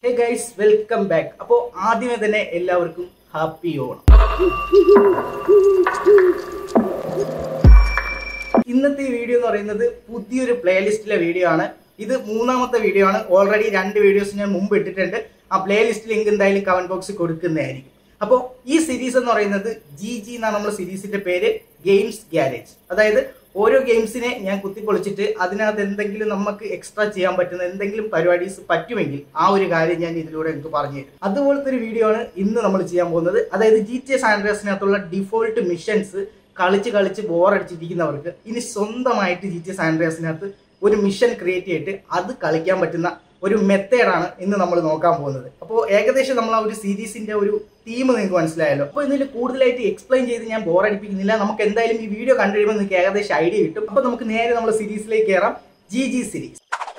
hey guys welcome back അപ്പോൾ ആദ്യമേ തന്നെ എല്ലാവർക്കും ഹാപ്പി ഓണം ഇന്നത്തെ വീഡിയോ എന്ന് പറയുന്നത് പുതിയൊരു പ്ലേലിസ്റ്റിലെ വീഡിയോ ആണ് ഇത് മൂന്നാമത്തെ വീഡിയോ ആണ് ഓൾറെഡി രണ്ട് വീഡിയോസ് ഞാൻ മുമ്പ് ഇട്ടിട്ടുണ്ട് ആ പ്ലേലിസ്റ്റ് ലിങ്ക് എന്തായാലും കമന്റ് ബോക്സിൽ കൊടുക്കുന്നതായിരിക്കും അപ്പോൾ ഈ സീരീസ് എന്ന് പറയുന്നത് ജി ജി എന്നാണ് നമ്മുടെ സീരീസിന്റെ പേര് ഗെയിംസ് ഗ്യാരേജ് അതായത് ഓരോ ഗെയിംസിനെ ഞാൻ കുത്തിപ്പൊളിച്ചിട്ട് അതിനകത്ത് എന്തെങ്കിലും നമുക്ക് എക്സ്ട്രാ ചെയ്യാൻ പറ്റുന്ന എന്തെങ്കിലും പരിപാടീസ് പറ്റുമെങ്കിൽ ആ ഒരു കാര്യം ഞാൻ ഇതിലൂടെ എനിക്ക് പറഞ്ഞു തരും അതുപോലത്തെ ഒരു വീഡിയോ ആണ് ഇന്ന് നമ്മൾ ചെയ്യാൻ പോകുന്നത് അതായത് ജി ടി എസ് ആൻഡ്രസിനകത്തുള്ള ഡിഫോൾട്ട് മിഷൻസ് കളിച്ച് കളിച്ച് ബോറടിച്ചിരിക്കുന്നവർക്ക് ഇനി സ്വന്തമായിട്ട് ജി ടി എസ് ആൻഡ്രസിനകത്ത് ഒരു മിഷൻ ക്രിയേറ്റ് ചെയ്തിട്ട് അത് കളിക്കാൻ പറ്റുന്ന ഒരു മെത്തേഡാണ് ഇന്ന് നമ്മൾ നോക്കാൻ പോകുന്നത് അപ്പോൾ ഏകദേശം നമ്മൾ ആ ഒരു സീരീസിന്റെ ഒരു തീം നിങ്ങൾക്ക് മനസ്സിലായല്ലോ അപ്പോൾ ഇതിൽ കൂടുതലായിട്ട് എക്സ്പ്ലെയിൻ ചെയ്ത് ഞാൻ ബോറടിപ്പിക്കുന്നില്ല നമുക്ക് എന്തായാലും ഈ വീഡിയോ കണ്ടു കഴിയുമ്പോൾ നിങ്ങൾക്ക് ഏകദേശം ഐഡിയ കിട്ടും അപ്പോൾ നമുക്ക് നേരെ നമ്മൾ സീരീസിലേക്ക് കയറാം G G series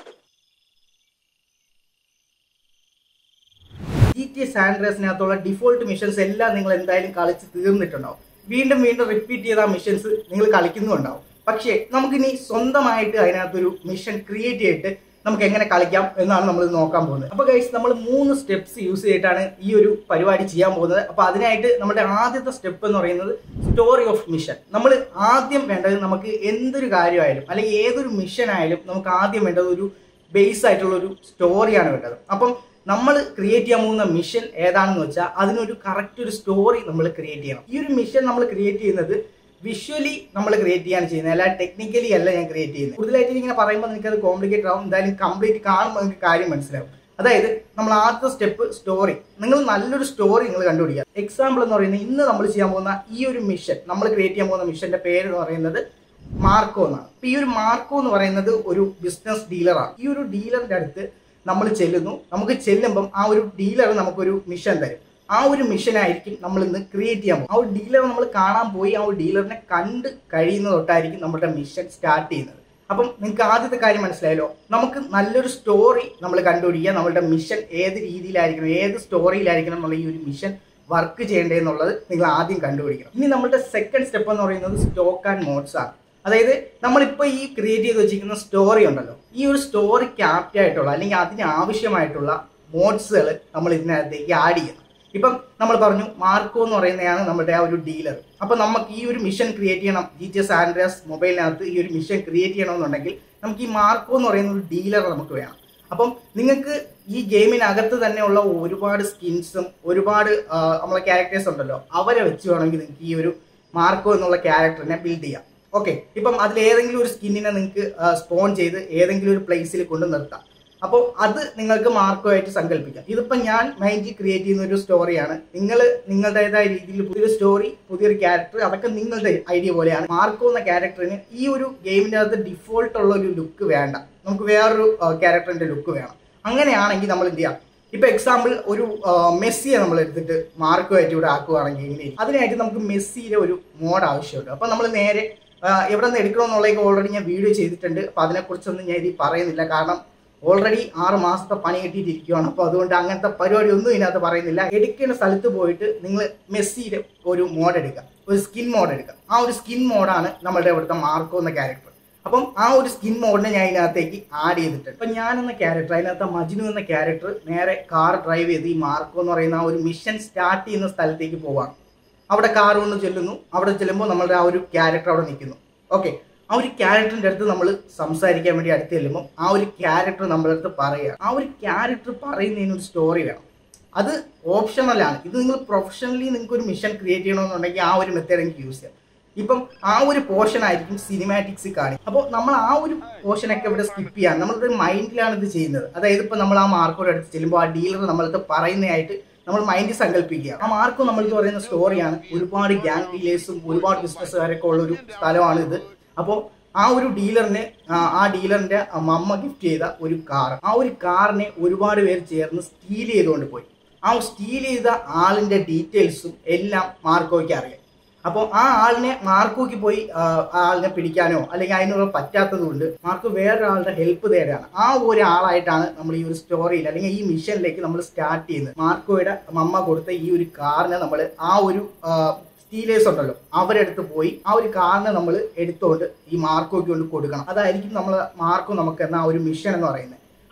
G T S ആൻഡ്രസിനകത്തുള്ള ഡിഫോൾട്ട് മിഷൻസ് എല്ലാം നിങ്ങൾ എന്തായാലും കളിച്ച് തീർന്നിട്ടുണ്ടാവും വീണ്ടും വീണ്ടും റിപ്പീറ്റ് ചെയ്ത മിഷൻസ് നിങ്ങൾ കളിക്കുന്നുണ്ടാവും പക്ഷേ നമുക്കിനി സ്വന്തമായിട്ട് അതിനകത്തൊരു മിഷൻ ക്രിയേറ്റ് ചെയ്തിട്ട് നമുക്ക് എങ്ങനെ കളിക്കാം എന്നാണ് നമ്മൾ നോക്കാൻ പോകുന്നത് അപ്പോൾ ഗൈസ് നമ്മൾ മൂന്ന് സ്റ്റെപ്സ് യൂസ് ചെയ്തിട്ടാണ് ഈ ഒരു പരിപാടി ചെയ്യാൻ പോകുന്നത് അപ്പോൾ അതിനായിട്ട് നമ്മുടെ ആദ്യത്തെ സ്റ്റെപ്പ് എന്ന് പറയുന്നത് സ്റ്റോറി ഓഫ് മിഷൻ നമ്മൾ ആദ്യം വേണ്ടത് നമുക്ക് എന്തൊരു കാര്യമായാലും അല്ലെങ്കിൽ ഏതൊരു മിഷൻ ആയാലും നമുക്ക് ആദ്യം വേണ്ടത് ഒരു ബേസ് ആയിട്ടുള്ള ഒരു സ്റ്റോറിയാണ് വേണ്ടത് അപ്പം നമ്മൾ ക്രിയേറ്റ് ചെയ്യാൻ പോകുന്ന മിഷൻ ഏതാണെന്ന് വെച്ചാൽ അതിനൊരു കറക്റ്റ് ഒരു സ്റ്റോറി നമ്മൾ ക്രിയേറ്റ് ചെയ്യണം ഈ ഒരു മിഷൻ നമ്മൾ ക്രിയേറ്റ് ചെയ്യുന്നത് വിഷ്വലി നമ്മൾ ക്രിയേറ്റ് ചെയ്യാണ് ചെയ്യുന്നത് അല്ല ടെക്നിക്കലി അല്ല ഞാൻ ക്രിയേറ്റ് ചെയ്യുന്നത് കൂടുതലായിട്ട് ഇങ്ങനെ പറയുമ്പോൾ നിങ്ങൾക്ക് അത് കോംപ്ലിക്കേറ്റഡ് ആവും എന്തായാലും കംപ്ലീറ്റ് കാണുമ്പോൾ നിങ്ങൾക്ക് കാര്യം മനസ്സിലാവും അതായത് നമ്മൾ ആദ്യത്തെ സ്റ്റെപ്പ് സ്റ്റോറി നിങ്ങൾ നല്ലൊരു സ്റ്റോറി നിങ്ങൾ കണ്ടുപിടിക്കുക എക്സാമ്പിൾ എന്ന് പറയുന്നത് ഇന്ന് നമ്മൾ ചെയ്യാൻ പോകുന്ന ഈ ഒരു മിഷൻ നമ്മൾ ക്രിയേറ്റ് ചെയ്യാൻ പോകുന്ന മിഷന്റെ പേര് എന്ന് പറയുന്നത് മാർക്കോ എന്നാണ് അപ്പൊ ഈ ഒരു മാർക്കോ എന്ന് പറയുന്നത് ഒരു ബിസിനസ് ഡീലറാണ് ഈ ഒരു ഡീലറിന്റെ അടുത്ത് നമ്മൾ ചെല്ലുന്നു നമുക്ക് ചെല്ലുമ്പം ആ ഒരു ഡീലർ നമുക്കൊരു മിഷൻ തരും ആ ഒരു മിഷൻ ആയിരിക്കും നമ്മൾ ഇന്ന് ക്രിയേറ്റ് ചെയ്യാൻ പോകും ആ ഒരു ഡീലർ നമ്മൾ കാണാൻ പോയി ആ ഒരു ഡീലറിനെ കണ്ട് കഴിയുന്ന തൊട്ടായിരിക്കും നമ്മുടെ മിഷൻ സ്റ്റാർട്ട് ചെയ്യുന്നത് അപ്പം നിങ്ങൾക്ക് ആദ്യത്തെ കാര്യം മനസ്സിലായല്ലോ നമുക്ക് നല്ലൊരു സ്റ്റോറി നമ്മൾ കണ്ടുപിടിക്കുക നമ്മളുടെ മിഷൻ ഏത് രീതിയിലായിരിക്കണം ഏത് സ്റ്റോറിയിലായിരിക്കണം എന്നുള്ള ഈ ഒരു മിഷൻ വർക്ക് ചെയ്യേണ്ടതെന്നുള്ളത് നിങ്ങൾ ആദ്യം കണ്ടുപിടിക്കണം ഇനി നമ്മളുടെ സെക്കൻഡ് സ്റ്റെപ്പ് എന്ന് പറയുന്നത് സ്റ്റോക്ക് ആൻഡ് മോഡ്സ് ആണ് അതായത് നമ്മളിപ്പോൾ ഈ ക്രിയേറ്റ് ചെയ്ത് വെച്ചിരിക്കുന്ന സ്റ്റോറി ഉണ്ടല്ലോ ഈ ഒരു സ്റ്റോറിക്ക് ആപ്റ്റ് ആയിട്ടുള്ള അല്ലെങ്കിൽ അതിന് ആവശ്യമായിട്ടുള്ള മോഡ്സുകൾ നമ്മൾ ഇതിനകത്തേക്ക് ആഡ് ചെയ്യണം ഇപ്പം നമ്മൾ പറഞ്ഞു മാർക്കോ എന്ന് പറയുന്നതാണ് നമ്മുടെ ആ ഒരു ഡീലർ അപ്പം നമുക്ക് ഈ ഒരു മിഷൻ ക്രിയേറ്റ് ചെയ്യണം ജി ടി എസ് ആൻഡ്രസ് മൊബൈലിനകത്ത് ഈ ഒരു മിഷൻ ക്രിയേറ്റ് ചെയ്യണമെന്നുണ്ടെങ്കിൽ നമുക്ക് ഈ മാർക്കോ എന്ന് പറയുന്ന ഒരു ഡീലർ നമുക്ക് വേണം അപ്പം നിങ്ങൾക്ക് ഈ ഗെയിമിനകത്ത് തന്നെയുള്ള ഒരുപാട് സ്കിൻസും ഒരുപാട് നമ്മളെ ക്യാരക്ടേഴ്സ് ഉണ്ടല്ലോ അവരെ വെച്ച് വേണമെങ്കിൽ നിങ്ങൾക്ക് ഈ ഒരു മാർക്കോ എന്നുള്ള ക്യാരക്ടറിനെ ബിൽഡ് ചെയ്യാം ഓക്കെ ഇപ്പം അതിൽ ഏതെങ്കിലും ഒരു സ്കിന്നിനെ നിങ്ങൾക്ക് സ്പോൺ ചെയ്ത് ഏതെങ്കിലും ഒരു പ്ലേസിൽ കൊണ്ട് നിർത്താം അപ്പോൾ അത് നിങ്ങൾക്ക് മാർക്കുമായിട്ട് സങ്കല്പിക്കാം ഇതിപ്പോൾ ഞാൻ മൈൻഡിൽ ക്രിയേറ്റ് ചെയ്യുന്ന ഒരു സ്റ്റോറിയാണ് നിങ്ങൾ നിങ്ങളുടേതായ രീതിയിൽ പുതിയൊരു സ്റ്റോറി പുതിയൊരു ക്യാരക്ടർ അതൊക്കെ നിങ്ങളുടെ ഐഡിയ പോലെയാണ് മാർക്കോ എന്ന ക്യാരക്ടറിന് ഈ ഒരു ഗെയിമിൻ്റെ അകത്ത് ഡിഫോൾട്ട് ഉള്ള ഒരു ലുക്ക് വേണ്ട നമുക്ക് വേറൊരു ക്യാരക്ടറിന്റെ ലുക്ക് വേണം അങ്ങനെയാണെങ്കിൽ നമ്മൾ എന്ത് ചെയ്യാം ഇപ്പൊ എക്സാമ്പിൾ ഒരു മെസ്സിയെ നമ്മൾ എടുത്തിട്ട് മാർക്കുമായിട്ട് ഇവിടെ ആക്കുകയാണെങ്കിൽ എങ്ങനെ അതിനായിട്ട് നമുക്ക് മെസ്സിയുടെ ഒരു മോഡ് ആവശ്യമുണ്ട് അപ്പൊ നമ്മൾ നേരെ എവിടെ നിന്ന് എടുക്കണമെന്നുള്ളതൊക്കെ ഓൾറെഡി ഞാൻ വീഡിയോ ചെയ്തിട്ടുണ്ട് അപ്പൊ അതിനെക്കുറിച്ചൊന്നും ഞാൻ ഇതിൽ പറയുന്നില്ല കാരണം ഓൾറെഡി ആറ് മാസത്തെ പണി കിട്ടിയിട്ടിരിക്കുകയാണ് അപ്പോൾ അതുകൊണ്ട് അങ്ങനത്തെ പരിപാടി ഒന്നും ഇതിനകത്ത് പറയുന്നില്ല എടുക്കേണ്ട സ്ഥലത്ത് പോയിട്ട് നിങ്ങൾ മെസ്സിയുടെ ഒരു മോഡ് എടുക്കുക ഒരു സ്കിൻ മോഡ് എടുക്കുക ആ ഒരു സ്കിൻ മോഡാണ് നമ്മളുടെ ഇവിടുത്തെ മാർക്കോ എന്ന ക്യാരക്ടർ അപ്പം ആ ഒരു സ്കിൻ മോഡിനെ ഞാൻ ഇതിനകത്തേക്ക് ആഡ് ചെയ്തിട്ടുണ്ട് അപ്പം ഞാൻ എന്ന ക്യാരക്ടർ അതിനകത്ത് മജ്നു എന്ന ക്യാരക്ടർ നേരെ കാർ ഡ്രൈവ് ചെയ്ത് ഈ മാർക്കോ എന്ന് പറയുന്ന ആ ഒരു മിഷൻ സ്റ്റാർട്ട് ചെയ്യുന്ന സ്ഥലത്തേക്ക് പോവാണ് അവിടെ കാർ കൊണ്ട് ചെല്ലുന്നു അവിടെ ചെല്ലുമ്പോൾ നമ്മളുടെ ആ ഒരു ക്യാരക്ടർ അവിടെ നിൽക്കുന്നു ഓക്കെ ആ ഒരു ക്യാരക്ടറിന്റെ അടുത്ത് നമ്മൾ സംസാരിക്കാൻ വേണ്ടി അടുത്ത് ചെല്ലുമ്പോൾ ആ ഒരു ക്യാരക്ടർ നമ്മുടെ അടുത്ത് പറയുക ആ ഒരു ക്യാരക്ടർ പറയുന്നതിന് ഒരു സ്റ്റോറി വേണം അത് ഓപ്ഷണലാണ് ഇത് നിങ്ങൾ പ്രൊഫഷണലി നിങ്ങൾക്ക് ഒരു മിഷൻ ക്രിയേറ്റ് ചെയ്യണമെന്നുണ്ടെങ്കിൽ ആ ഒരു മെത്തേഡ് എനിക്ക് യൂസ് ചെയ്യാം ഇപ്പം ആ ഒരു പോർഷൻ ആയിരിക്കും സിനിമാറ്റിക്സ് കാണി അപ്പോൾ നമ്മൾ ആ ഒരു പോർഷനൊക്കെ ഇവിടെ സ്കിപ്പ് ചെയ്യാൻ നമ്മളുടെ മൈൻഡിലാണ് ഇത് ചെയ്യുന്നത് അതായത് ഇപ്പം നമ്മൾ ആ മാർക്കോട് അടുത്ത് ചെല്ലുമ്പോൾ ആ ഡീലർ നമ്മളടുത്ത് പറയുന്നതായിട്ട് നമ്മൾ മൈൻഡിൽ സങ്കല്പിക്കുക ആ മാർക്കോ നമ്മൾക്ക് പറയുന്ന സ്റ്റോറിയാണ് ഒരുപാട് ഗ്യാങ് ഡീലേഴ്സും ഒരുപാട് ബിസിനസ്സുകാരൊക്കെ ഉള്ള ഒരു സ്ഥലമാണ് ഇത് അപ്പോൾ ആ ഒരു ഡീലറിന് ആ ഡീലറിന്റെ മമ്മ ഗിഫ്റ്റ് ചെയ്ത ഒരു കാർ ആ ഒരു കാറിനെ ഒരുപാട് പേര് ചേർന്ന് സ്റ്റീൽ ചെയ്തുകൊണ്ട് പോയി ആ സ്റ്റീൽ ചെയ്ത ആളിന്റെ ഡീറ്റെയിൽസും എല്ലാം മാർക്കോയ്ക്ക് അറിയാം അപ്പോൾ ആ ആളിനെ മാർക്കോയ്ക്ക് പോയി ആ ആളിനെ പിടിക്കാനോ അല്ലെങ്കിൽ അതിനുള്ള പറ്റാത്തത് കൊണ്ട് മാർക്ക് വേറൊരാളുടെ ഹെൽപ്പ് തേടാണ് ആ ഒരു ആളായിട്ടാണ് നമ്മൾ ഈ ഒരു സ്റ്റോറിയിൽ അല്ലെങ്കിൽ ഈ മിഷനിലേക്ക് നമ്മൾ സ്റ്റാർട്ട് ചെയ്യുന്നത് മാർക്കോയുടെ മമ്മ കൊടുത്ത ഈ ഒരു കാറിനെ നമ്മൾ ആ ഒരു സ്റ്റീലേഴ്സ് ഉണ്ടല്ലോ അവരെടുത്ത് പോയി ആ ഒരു കാറിനെ നമ്മൾ എടുത്തുകൊണ്ട് ഈ മാർക്കോയ്ക്ക് കൊണ്ട് കൊടുക്കണം അതായിരിക്കും നമ്മൾ മാർക്കോ നമുക്ക് എന്ന ആ ഒരു മിഷൻ എന്ന് പറയുന്നത്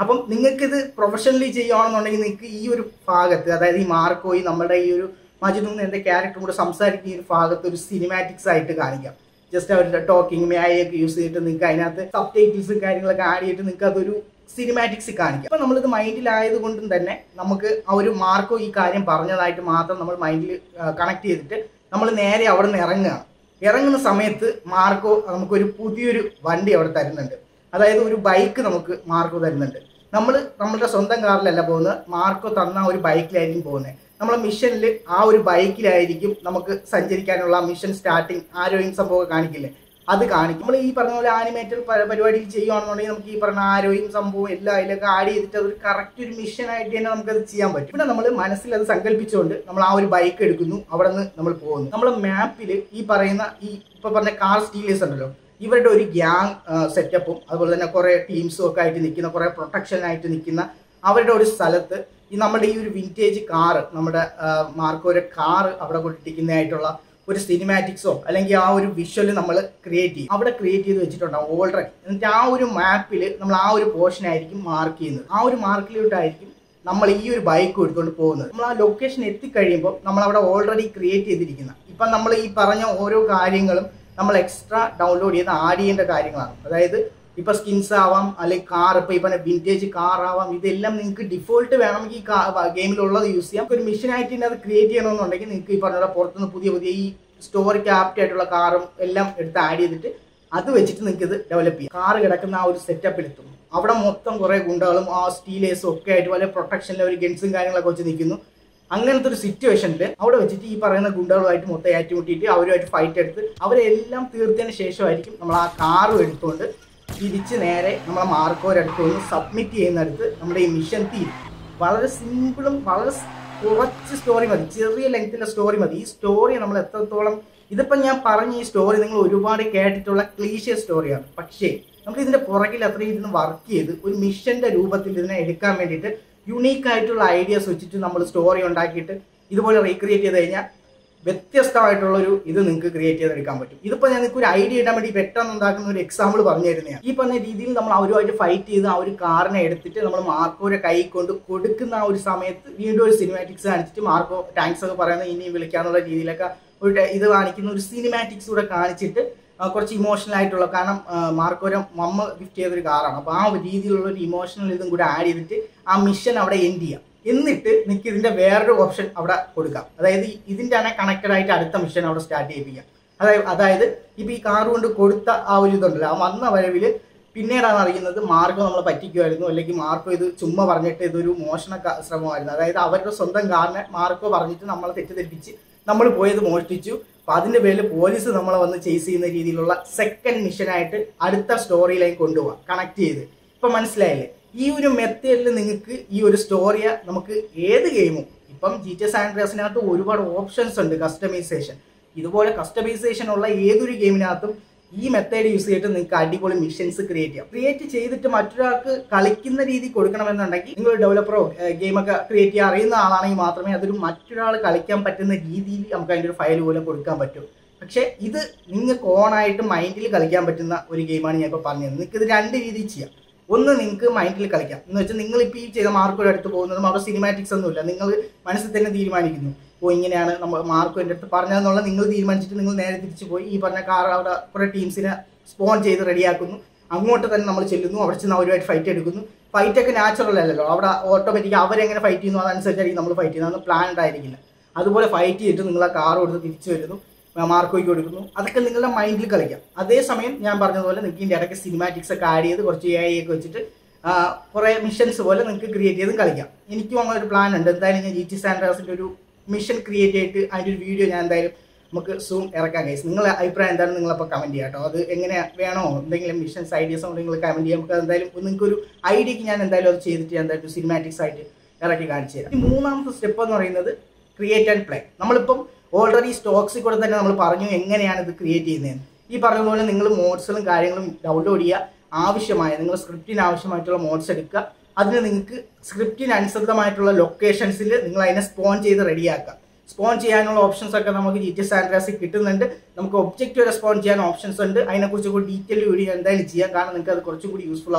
അപ്പം നിങ്ങൾക്ക് ഇത് പ്രൊഫഷണലി ചെയ്യുകയാണെന്നുണ്ടെങ്കിൽ നിങ്ങൾക്ക് ഈ ഒരു ഭാഗത്ത് അതായത് ഈ മാർക്കോയി നമ്മുടെ ഈ ഒരു മജിദും എന്റെ ക്യാരക്ടറും കൂടെ സംസാരിക്കുന്ന ഈ ഒരു ഭാഗത്ത് ഒരു സിനിമാറ്റിക്സ് ആയിട്ട് കാണിക്കാം ജസ്റ്റ് അവരുടെ ടോക്കിംഗ് മേയൊക്കെ യൂസ് ചെയ്തിട്ട് നിങ്ങൾക്ക് അതിനകത്ത് സബ് ടൈറ്റിൽസും കാര്യങ്ങളൊക്കെ ആഡ് ചെയ്തിട്ട് നിങ്ങൾക്ക് അതൊരു സിനിമാറ്റിക്സ് കാണിക്കാം അപ്പൊ നമ്മളിത് മൈൻഡിലായത് കൊണ്ടും തന്നെ നമുക്ക് ആ ഒരു മാർക്കോ ഈ കാര്യം പറഞ്ഞതായിട്ട് മാത്രം നമ്മൾ മൈൻഡിൽ കണക്ട് ചെയ്തിട്ട് നമ്മൾ നേരെ അവിടെ നിന്ന് ഇറങ്ങുകയാണ് ഇറങ്ങുന്ന സമയത്ത് മാർക്കോ നമുക്കൊരു പുതിയൊരു വണ്ടി അവിടെ തരുന്നുണ്ട് അതായത് ഒരു ബൈക്ക് നമുക്ക് മാർക്കോ തരുന്നുണ്ട് നമ്മൾ നമ്മളുടെ സ്വന്തം കാറിലല്ല പോകുന്നത് മാർക്കോ തന്ന ആ ഒരു ബൈക്കിലായിരിക്കും പോകുന്നത് നമ്മളെ മിഷനിൽ ആ ഒരു ബൈക്കിലായിരിക്കും നമുക്ക് സഞ്ചരിക്കാനുള്ള മിഷൻ സ്റ്റാർട്ടിങ് ആരോഗ്യം സംഭവം കാണിക്കില്ലേ അത് കാണിക്കും നമ്മൾ ഈ പറഞ്ഞ പോലെ ആനിമേറ്റഡ് പരിപാടിയിൽ ചെയ്യുകയാണെന്നുണ്ടെങ്കിൽ നമുക്ക് ഈ പറഞ്ഞ ആരോഗ്യം സംഭവം എല്ലാം അതിലൊക്കെ ആഡ് ചെയ്തിട്ട് അതൊരു കറക്റ്റ് ഒരു മിഷൻ ആയിട്ട് തന്നെ നമുക്കത് ചെയ്യാൻ പറ്റും പിന്നെ നമ്മൾ മനസ്സിൽ അത് സങ്കല്പിച്ചുകൊണ്ട് നമ്മൾ ആ ഒരു ബൈക്ക് എടുക്കുന്നു അവിടെ നിന്ന് നമ്മൾ പോകുന്നു നമ്മളെ മാപ്പിൽ ഈ പറയുന്ന ഈ ഇപ്പൊ പറഞ്ഞ കാർ സ്റ്റീലേഴ്സ് ഉണ്ടല്ലോ ഇവരുടെ ഒരു ഗ്യാങ് സെറ്റപ്പും അതുപോലെ തന്നെ കുറെ ടീംസും ഒക്കെ ആയിട്ട് നിൽക്കുന്ന കുറെ പ്രൊട്ടക്ഷനായിട്ട് നിൽക്കുന്ന അവരുടെ ഒരു സ്ഥലത്ത് ഈ നമ്മുടെ ഈ ഒരു വിൻറ്റേജ് കാറ് നമ്മുടെ മാർക്കോയുടെ കാറ് അവിടെ കൊണ്ടിരിക്കുന്നതായിട്ടുള്ള ഒരു സിനിമാറ്റിക്സോ അല്ലെങ്കിൽ ആ ഒരു വിഷ്വൽ നമ്മൾ ക്രിയേറ്റ് ചെയ്യും അവിടെ ക്രിയേറ്റ് ചെയ്ത് വെച്ചിട്ടുണ്ടാവും ഓൾറെഡി എന്നിട്ട് ആ ഒരു മാപ്പിൽ നമ്മൾ ആ ഒരു പോർഷൻ ആയിരിക്കും മാർക്ക് ചെയ്യുന്നത് ആ ഒരു മാർക്കിലോട്ടായിരിക്കും നമ്മൾ ഈ ഒരു ബൈക്ക് എടുത്തുകൊണ്ട് പോകുന്നത് നമ്മൾ ആ ലൊക്കേഷൻ എത്തിക്കഴിയുമ്പോൾ നമ്മൾ അവിടെ ഓൾറെഡി ക്രിയേറ്റ് ചെയ്തിരിക്കുന്ന ഇപ്പം നമ്മൾ ഈ പറഞ്ഞ ഓരോ കാര്യങ്ങളും നമ്മൾ എക്സ്ട്രാ ഡൗൺലോഡ് ചെയ്ത് ആഡ് ചെയ്യേണ്ട കാര്യങ്ങളാണ് അതായത് ഇപ്പൊ സ്കിൻസ് ആവാം അല്ലെങ്കിൽ കാർ ഇപ്പൊ ഈ പറഞ്ഞ വിന്റേജ് കാർ ആവാം ഇതെല്ലാം നിങ്ങൾക്ക് ഡിഫോൾട്ട് വേണമെങ്കിൽ ഈ ഗെയിമിലുള്ളത് യൂസ് ചെയ്യാം ഒരു മിഷനായിട്ട് തന്നെ അത് ക്രിയേറ്റ് ചെയ്യണമെന്നുണ്ടെങ്കിൽ നിങ്ങൾക്ക് ഈ പറഞ്ഞ പോലെ പുറത്തുനിന്ന് പുതിയ പുതിയ ഈ സ്റ്റോറിക്ക് ആപ്റ്റ് ആയിട്ടുള്ള കാറും എല്ലാം എടുത്ത് ആഡ് ചെയ്തിട്ട് അത് വെച്ചിട്ട് നിങ്ങൾക്ക് ഇത് ഡെവലപ്പ് ചെയ്യാം കാർ കിടക്കുന്ന ആ ഒരു സെറ്റപ്പിൽ എത്തും അവിടെ മൊത്തം കുറെ ഗുണ്ടകളും ആ സ്റ്റീലേഴ്സും ഒക്കെ ആയിട്ട് വളരെ പ്രൊട്ടക്ഷനിലെ ഒരു ഗൺസും കാര്യങ്ങളൊക്കെ വെച്ച് നിൽക്കുന്നു അങ്ങനത്തെ ഒരു സിറ്റുവേഷനിൽ അവിടെ വെച്ചിട്ട് ഈ പറയുന്ന ഗുണ്ടകളുമായിട്ട് മൊത്തം ഏറ്റുമുട്ടിയിട്ട് അവരുമായിട്ട് ഫൈറ്റ് എടുത്ത് അവരെല്ലാം തീർത്തതിന് ശേഷമായിരിക്കും നമ്മൾ ആ കാറും എടുത്തുകൊണ്ട് തിരിച്ച് നേരെ നമ്മളെ മാർക്കോരടുത്ത് ഒന്ന് സബ്മിറ്റ് ചെയ്യുന്നിടത്ത് നമ്മുടെ ഈ മിഷൻ തീരും വളരെ സിമ്പിളും വളരെ സ് കുറച്ച് സ്റ്റോറി മതി ചെറിയ ലെങ്ത്തിലെ സ്റ്റോറി മതി ഈ സ്റ്റോറി നമ്മൾ എത്രത്തോളം ഇതിപ്പം ഞാൻ പറഞ്ഞ ഈ സ്റ്റോറി നിങ്ങൾ ഒരുപാട് കേട്ടിട്ടുള്ള ക്ലീഷ്യ സ്റ്റോറിയാണ് പക്ഷേ നമുക്ക് ഇതിന്റെ പുറകിൽ അത്രയും ഇരുന്ന് വർക്ക് ചെയ്ത് ഒരു മിഷന്റെ രൂപത്തിൽ ഇതിനെ എടുക്കാൻ വേണ്ടിയിട്ട് യുണീക്ക് ആയിട്ടുള്ള ഐഡിയാസ് വെച്ചിട്ട് നമ്മൾ സ്റ്റോറി ഉണ്ടാക്കിയിട്ട് ഇതുപോലെ റീക്രിയേറ്റ് ചെയ്ത് കഴിഞ്ഞാൽ വ്യത്യസ്തമായിട്ടുള്ള ഒരു ഇത് നിങ്ങൾക്ക് ക്രിയേറ്റ് ചെയ്തെടുക്കാൻ പറ്റും ഇതിപ്പോൾ ഞാൻ നിങ്ങൾക്ക് ഒരു ഐഡിയ ഇടാൻ വേണ്ടി പെട്ടെന്ന് ഉണ്ടാക്കുന്ന ഒരു എക്സാമ്പിൾ പറഞ്ഞു തരുന്നതാണ് ഈ പറഞ്ഞ രീതിയിൽ നമ്മൾ അവരുമായിട്ട് ഫൈറ്റ് ചെയ്ത് ആ ഒരു കാറിനെ എടുത്തിട്ട് നമ്മൾ മാർക്കോയുടെ കൈ കൊണ്ട് കൊടുക്കുന്ന ആ ഒരു സമയത്ത് വീണ്ടും ഒരു സിനിമാറ്റിക്സ് കാണിച്ചിട്ട് മാർക്കോ താങ്ക്സ് ഒക്കെ പറയുന്നത് ഇനിയും വിളിക്കാന്നുള്ള രീതിയിലൊക്കെ ഒരു ടെ- ഇത് കാണിക്കുന്ന ഒരു സിനിമാറ്റിക്സ് കൂടെ കാണിച്ചിട്ട് ആ, കുറച്ച് ഇമോഷണൽ ആയിട്ടുള്ള കാരണം ആ, മാർക്കോര മമ്മ ഗിഫ്റ്റ് ചെയ്തൊരു കാറാണ് അപ്പോൾ ആ ഒരു രീതിയിലുള്ള ഒരു ഇമോഷണൽ ഇതും കൂടെ ആഡ് ചെയ്തിട്ട് ആ മിഷൻ അവിടെ എൻഡ് ചെയ്യാം എന്നിട്ട് നിങ്ങൾക്ക് ഇതിന്റെ വേറൊരു ഓപ്ഷൻ അവിടെ കൊടുക്കാം അതായത് ഈ- ഇതിന്റെ തന്നെ കണക്റ്റഡ് ആയിട്ട് അടുത്ത മിഷൻ അവിടെ സ്റ്റാർട്ട് ചെയ്യിപ്പിക്കാം അതായത് അതായത് ഇപ്പൊ ഈ കാർ കൊണ്ട് കൊടുത്ത ആ ഒരു ഇതുണ്ടല്ലോ ആ വന്ന വരവില് പിന്നീടാണ് അറിയുന്നത് മാർക്കോ നമ്മളെ പറ്റിക്കുമായിരുന്നു അല്ലെങ്കിൽ മാർക്കോ ഇത് ചുമ്മാ പറഞ്ഞിട്ട് ഇതൊരു മോഷണ ക- ശ്രമമായിരുന്നു അതായത് അവരുടെ സ്വന്തം കാറിനെ മാർക്കോ പറഞ്ഞിട്ട് നമ്മളെ തെറ്റിദ്ധരിപ്പിച്ച് നമ്മൾ പോയത് മോഷ്ടിച്ചു അപ്പൊ അതിന്റെ പേരിൽ പോലീസ് നമ്മളെ വന്ന് ചേസ് ചെയ്യുന്ന രീതിയിലുള്ള സെക്കൻഡ് മിഷനായിട്ട് അടുത്ത സ്റ്റോറിയിലേക്ക് കൊണ്ടുപോകാം കണക്ട് ചെയ്ത് ഇപ്പൊ മനസ്സിലായില്ലേ ഈ ഒരു മെത്തേഡിൽ നിങ്ങൾക്ക് ഈ ഒരു സ്റ്റോറിയെ നമുക്ക് ഏത് ഗെയിമും ഇപ്പം ജി ടി എസ് ആൻഡ്രിയാസിനകത്ത് ഒരുപാട് ഓപ്ഷൻസ് ഉണ്ട് കസ്റ്റമൈസേഷൻ ഇതുപോലെ കസ്റ്റമൈസേഷൻ ഉള്ള ഏതൊരു ഗെയിമിനകത്തും ഈ മെത്തേഡ് യൂസ് ചെയ്തിട്ട് നിങ്ങൾക്ക് അടിപൊളി മിഷൻസ് ക്രിയേറ്റ് ചെയ്യാം ക്രിയേറ്റ് ചെയ്തിട്ട് മറ്റൊരാൾക്ക് കളിക്കുന്ന രീതി കൊടുക്കണമെന്നുണ്ടെങ്കിൽ നിങ്ങൾ ഡെവലപ്പറോ ഗെയിമൊക്കെ ക്രിയേറ്റ് ചെയ്യാൻ അറിയുന്ന ആളാണെങ്കിൽ മാത്രമേ അതൊരു മറ്റൊരാൾ കളിക്കാൻ പറ്റുന്ന രീതിയിൽ നമുക്ക് അതിൻ്റെ ഒരു ഫയൽ പോലും കൊടുക്കാൻ പറ്റൂ പക്ഷേ ഇത് നിങ്ങൾക്ക് ഓണായിട്ട് മൈൻഡിൽ കളിക്കാൻ പറ്റുന്ന ഒരു ഗെയിമാണ് ഞാൻ ഇപ്പോൾ പറഞ്ഞത് നിങ്ങൾക്ക് ഇത് രണ്ട് രീതിയിൽ ചെയ്യാം ഒന്ന് നിങ്ങൾക്ക് മൈൻഡിൽ കളിക്കാം എന്ന് വെച്ചാൽ നിങ്ങൾ ഇപ്പോൾ ഈ ചെയ്ത മാർക്കോയുടെ അടുത്ത് പോകുന്നതും അവിടെ സിനിമാറ്റിക്സ് ഒന്നുമില്ല നിങ്ങൾ മനസ്സിൽ തന്നെ തീരുമാനിക്കുന്നു ഓ ഇങ്ങനെയാണ് നമ്മൾ മാർക്കോ എൻ്റെ അടുത്ത് പറഞ്ഞതെന്നുള്ള നിങ്ങൾ തീരുമാനിച്ചിട്ട് നിങ്ങൾ നേരെ തിരിച്ചു പോയി ഈ പറഞ്ഞ കാർ അവിടെ കുറേ ടീംസിനെ സ്പോൺ ചെയ്ത് റെഡിയാക്കുന്നു അങ്ങോട്ട് തന്നെ നമ്മൾ ചെല്ലുന്നു അവിടെ ചെന്ന് അവരുമായിട്ട് ഫൈറ്റ് എടുക്കുന്നു ഫൈറ്റ് ഒക്കെ നാച്ചുറൽ അല്ലല്ലോ അവിടെ ഓട്ടോമാറ്റിക് അവരെങ്ങനെ ഫൈറ്റ് ചെയ്യുന്നു അതനുസരിച്ചായിരിക്കും നമ്മൾ ഫൈറ്റ് ചെയ്യുന്നത് അതൊന്നും പ്ലാൻഡ് ആയിരിക്കില്ല അതുപോലെ ഫൈറ്റ് ചെയ്തിട്ട് നിങ്ങൾ ആ കാർ കൊടുത്ത് തിരിച്ചു വരുന്നു മാർക്കോയ്ക്ക് കൊടുക്കുന്നു അതൊക്കെ നിങ്ങളുടെ മൈൻഡിൽ കളിക്കാം അതേസമയം ഞാൻ പറഞ്ഞതുപോലെ നിങ്ങൾക്ക് ഇതിൻ്റെ ഇടയ്ക്ക് സിനിമാറ്റിക്സ് ഒക്കെ ആഡ് ചെയ്ത് കുറച്ച് എ ഐ ഒക്കെ വെച്ചിട്ട് ആ, കുറേ മിഷൻസ് പോലെ നിങ്ങൾക്ക് ക്രിയേറ്റ് ചെയ്തും കളിക്കാം എനിക്കും അങ്ങനെ ഒരു പ്ലാൻ ഉണ്ട് എന്തായാലും ഞാൻ ജി ടി സാൻഡ്രാസിൻ്റെ ഒരു മിഷൻ ക്രിയേറ്റ് ചെയ്തിട്ട് അതിൻ്റെ ഒരു വീഡിയോ ഞാൻ എന്തായാലും നമുക്ക് സൂം ഇറക്കാം ഗൈസ് നിങ്ങളുടെ അഭിപ്രായം എന്താണ് നിങ്ങളപ്പോൾ കമൻറ്റ് ചെയ്യാം കേട്ടോ അത് എങ്ങനെ വേണോ എന്തെങ്കിലും മിഷൻസ് ഐഡിയസ് ഉണ്ടെങ്കിൽ നിങ്ങൾ കമൻറ്റ് ചെയ്യാം നമുക്ക് എന്തായാലും നിങ്ങൾക്ക് ഒരു ഐഡിയക്ക് ഞാൻ എന്തായാലും അത് ചെയ്തിട്ട് ഞാൻ എന്തായാലും സിനിമാറ്റിക്സ് ആയിട്ട് ഇറക്കി കാണിച്ചു തരാം ഈ മൂന്നാമത്തെ സ്റ്റെപ്പ് എന്ന് പറയുന്നത് ക്രിയേറ്റ് ആൻഡ് പ്ലേ നമ്മളിപ്പം ഓൾറെഡി സ്റ്റോക്സിൽ കൂടെ തന്നെ നമ്മൾ പറഞ്ഞു എങ്ങനെയാണ് ഇത് ക്രിയേറ്റ് ചെയ്യുന്നത് ഈ പറഞ്ഞതുപോലെ നിങ്ങൾ മോഡ്സുകളും കാര്യങ്ങളും ഡൗൺലോഡ് ചെയ്യുക ആവശ്യമായ നിങ്ങൾ സ്ക്രിപ്റ്റിന് ആവശ്യമായിട്ടുള്ള മോഡ്സ് എടുക്കുക അതിന് നിങ്ങൾക്ക് സ്ക്രിപ്റ്റിന് അനുസൃതമായിട്ടുള്ള ലൊക്കേഷൻസിൽ നിങ്ങൾ അതിനെ സ്പോൺ ചെയ്ത് റെഡിയാക്കുക സ്പോൺ ചെയ്യാനുള്ള ഓപ്ഷൻസ് ഒക്കെ നമുക്ക് ജി ടി സാൻഡ്രാസിൽ കിട്ടുന്നുണ്ട് നമുക്ക് ഒബ്ജക്റ്റ് വരെ സ്പോൺ ചെയ്യാൻ ഓപ്ഷൻസ് ഉണ്ട് അതിനെക്കുറിച്ച് കൂടി ഡീറ്റെയിൽ വീഡിയോ എന്തായാലും ചെയ്യാം കാരണം നിങ്ങൾക്ക് അത് കുറച്ചും കൂടി യൂസ്ഫുൾ ആവും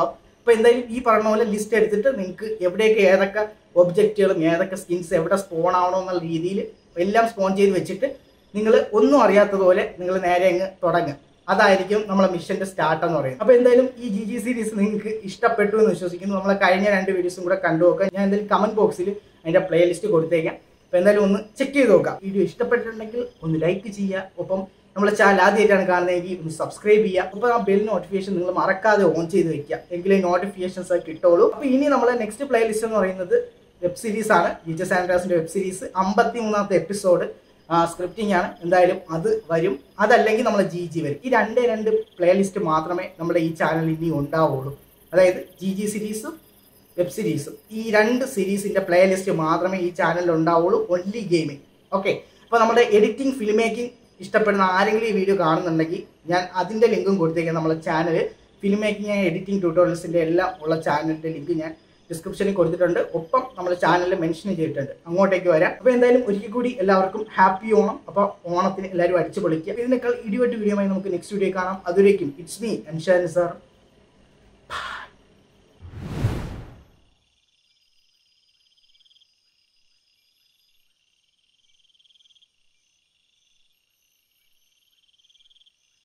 അപ്പോൾ എന്തായാലും ഈ പറഞ്ഞ പോലെ ലിസ്റ്റ് എടുത്തിട്ട് നിങ്ങൾക്ക് എവിടെയൊക്കെ ഏതൊക്കെ ഒബ്ജക്റ്റുകളും ഏതൊക്കെ സ്കിൻസ് എവിടെ സ്പോൺ ആവണോ എന്നുള്ള രീതിയിൽ എല്ലാം സ്പോൺ ചെയ്ത് വെച്ചിട്ട് നിങ്ങൾ ഒന്നും അറിയാത്തതുപോലെ നിങ്ങൾ നേരെ അങ്ങ് തുടങ്ങുക അതായിരിക്കും നമ്മളെ മിഷന്റെ സ്റ്റാർട്ട് എന്ന് പറയുന്നത് അപ്പോൾ എന്തായാലും ഈ ജി ജി സീരീസ് നിങ്ങൾക്ക് ഇഷ്ടപ്പെട്ടു എന്ന് വിശ്വസിക്കുന്നു നമ്മളെ കഴിഞ്ഞ രണ്ട് വീഡിയോസും കൂടെ കണ്ടു നോക്കാം ഞാൻ എന്തായാലും കമന്റ് ബോക്സിൽ അതിന്റെ പ്ലേലിസ്റ്റ് കൊടുത്തേക്കാം അപ്പോൾ എന്തായാലും ഒന്ന് ചെക്ക് ചെയ്ത് നോക്കാം വീഡിയോ ഇഷ്ടപ്പെട്ടിട്ടുണ്ടെങ്കിൽ ഒന്ന് ലൈക്ക് ചെയ്യുക ഒപ്പം നമ്മളെ ചാനൽ ആദ്യമായിട്ടാണ് കാണുന്നതെങ്കിൽ ഒന്ന് സബ്സ്ക്രൈബ് ചെയ്യുക അപ്പോൾ ആ ബെൽ നോട്ടിഫിക്കേഷൻ നിങ്ങൾ മറക്കാതെ ഓൺ ചെയ്ത് വെക്കുക എങ്കിലേ നോട്ടിഫിക്കേഷൻസ് കിട്ടുള്ളൂ അപ്പോൾ ഇനി നമ്മളെ നെക്സ്റ്റ് പ്ലേലിസ്റ്റ് എന്ന് പറയുന്നത് വെബ് സീരീസ് ആണ് ജിജ സാൻഡ്രാസിന്റെ വെബ് സീരീസ് അമ്പത്തി മൂന്നാമത്തെ എപ്പിസോഡ് സ്ക്രിപ്റ്റിംഗ് ആണ് എന്തായാലും അത് വരും അതല്ലെങ്കിൽ നമ്മളെ ജി ജി വരും ഈ രണ്ടേ രണ്ട് പ്ലേലിസ്റ്റ് മാത്രമേ നമ്മുടെ ഈ ചാനലിൽ ഇനി ഉണ്ടാവുള്ളൂ അതായത് ജി ജി സീരീസും വെബ് സീരീസും ഈ രണ്ട് സീരീസിന്റെ പ്ലേലിസ്റ്റ് മാത്രമേ ഈ ചാനലിൽ ഉണ്ടാവുള്ളൂ ഒൺലി ഗെയിമിംഗ് ഓക്കെ അപ്പോൾ നമ്മുടെ എഡിറ്റിംഗ് ഫിലിം മേക്കിംഗ് ഇഷ്ടപ്പെടുന്ന ആരെങ്കിലും ഈ വീഡിയോ കാണുന്നുണ്ടെങ്കിൽ ഞാൻ അതിൻ്റെ ലിങ്കും കൊടുത്തേക്കാം നമ്മളെ ചാനൽ ഫിലിം മേക്കിംഗ് എഡിറ്റിംഗ് ട്യൂട്ടോറിയൽസിൻ്റെ എല്ലാം ഉള്ള ചാനലിൻ്റെ ലിങ്ക് ഞാൻ ഡിസ്ക്രിപ്ഷനിൽ കൊടുത്തിട്ടുണ്ട് ഒപ്പം നമ്മുടെ ചാനലിൽ മെൻഷൻ ചെയ്തിട്ടുണ്ട് അങ്ങോട്ടേക്ക് വരാം അപ്പോൾ എന്തായാലും ഒരിക്കൽ കൂടി എല്ലാവർക്കും ഹാപ്പി ഓണം അപ്പോൾ ഓണത്തിന് എല്ലാവരും അടിച്ചു പൊളിക്കുക ഇതിനേക്കാൾ ഇടിവെട്ട് വീഡിയോ നമുക്ക് നെക്സ്റ്റ് വീഡിയോ കാണാം അതുവരേക്കും ഇറ്റ്സ് മീ അൻഷാൻ സാർ